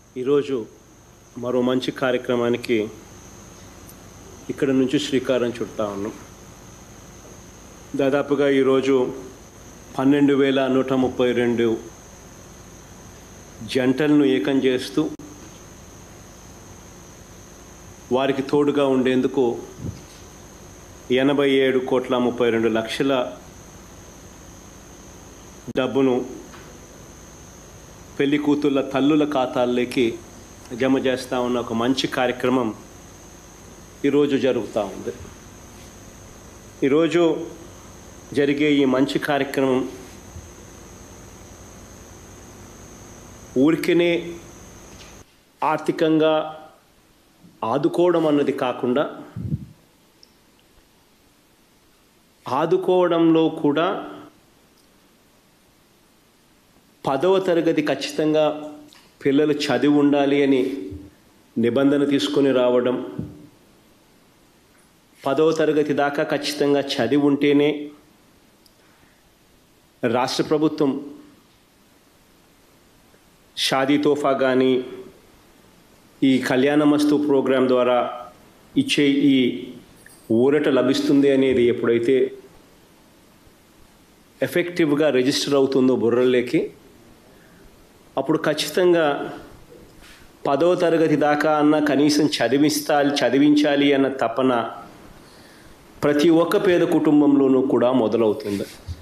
ఈరోజు మరో మంచి కార్యక్రమానికి ఇక్కడ నుంచి శ్రీకారం చుడతా ఉన్నాం దాదాపుగా ఈరోజు పన్నెండు వేల నూట ముప్పై రెండు జంటలను ఏకం చేస్తూ వారికి తోడుగా ఉండేందుకు ఎనభై ఏడు కోట్ల ముప్పై రెండు లక్షల డబ్బును పెళ్లి కూతుళ్ళ తల్లుల ఖాతాల్లోకి జమ చేస్తూ ఉన్న ఒక మంచి కార్యక్రమం ఈరోజు జరుగుతూ ఉంది ఈరోజు జరిగే ఈ మంచి కార్యక్రమం ఊరికనే ఆర్థికంగా ఆదుకోవడం అన్నది కాకుండా ఆదుకోవడంలో కూడా పదవ తరగతి ఖచ్చితంగా పిల్లలు చదివి ఉండాలి అని నిబంధన తీసుకొని రావడం పదవ తరగతి దాకా ఖచ్చితంగా చదివి ఉంటేనే రాష్ట్ర ప్రభుత్వం షాదీ తోఫా కానీ ఈ కళ్యాణమస్తు ప్రోగ్రాం ద్వారా ఇచ్చే ఈ ఊరట లభిస్తుంది అనేది ఎప్పుడైతే ఎఫెక్టివ్గా రిజిస్టర్ అవుతుందో బుర్రల్లోకి అప్పుడు ఖచ్చితంగా పదో తరగతి దాకా అన్న కనీసం చదివిస్తాలి చదివించాలి అన్న తపన ప్రతి ఒక్క పేద కుటుంబంలోనూ కూడా మొదలవుతుంది